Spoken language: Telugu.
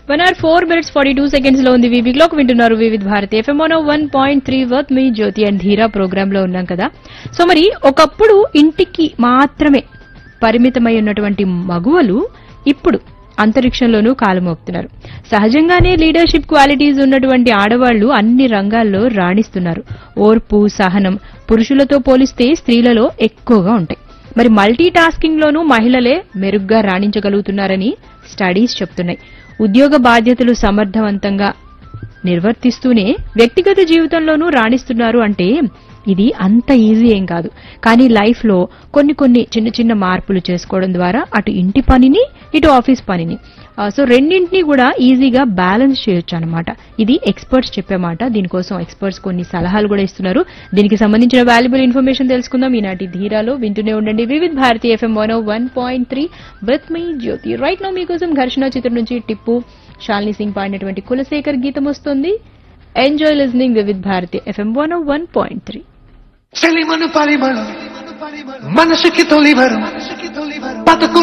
one hour four minutes forty two seconds లో ఉంది వీవీ క్లాక్ వింటున్నారు Vividh Bharati FM one point three with మీ జ్యోతి అండ్ ధీరా ప్రోగ్రామ్ లో ఉన్నాం కదా సో మరి ఒకప్పుడు ఇంటికి మాత్రమే పరిమితమై ఉన్నటువంటి మగువలు ఇప్పుడు అంతరిక్షంలోనూ కాలు మోపుతున్నారు సహజంగానే లీడర్షిప్ క్వాలిటీస్ ఉన్నటువంటి ఆడవాళ్లు అన్ని రంగాల్లో రాణిస్తున్నారు ఓర్పు సహనం పురుషులతో పోలిస్తే స్త్రీలలో ఎక్కువగా ఉంటాయి మరి మల్టీ టాస్కింగ్ లోనూ మహిళలే మెరుగ్గా రాణించగలుగుతున్నారని స్టడీస్ చెప్తున్నాయి ఉద్యోగ బాధ్యతలు సమర్థవంతంగా నిర్వర్తిస్తూనే వ్యక్తిగత జీవితంలోనూ రాణిస్తున్నారు అంటే ఇది అంత ఈజీ ఏం కాదు కానీ లైఫ్ లో కొన్ని కొన్ని చిన్న చిన్న మార్పులు చేసుకోవడం ద్వారా అటు ఇంటి పనిని ఇటు ఆఫీస్ పనిని ఆ, సో రెండింటినీ కూడా ఈజీగా బ్యాలెన్స్ చేయొచ్చు అనమాట ఇది ఎక్స్పర్ట్స్ చెప్పే మాట దీనికోసం ఎక్స్పర్ట్స్ కొన్ని సలహాలు కూడా ఇస్తున్నారు దీనికి సంబంధించిన వాల్యుబుల్ ఇన్ఫర్మేషన్ తెలుసుకుందాం ఈనాటి ధీరాలో వింటూనే ఉండండి Vividh Bharati FM one one point three with మీ జ్యోతి రైట్ నో మీకోసం ఘర్షణ చిత్రం నుంచి టిప్పు శాలిని సింగ్ పాడినటువంటి కులశేఖర్ గీతం వస్తుంది enjoy listening Vividh Bharati FM one one point three చెలిమను పరిమళం మనసుకి తొలివరం బతుకు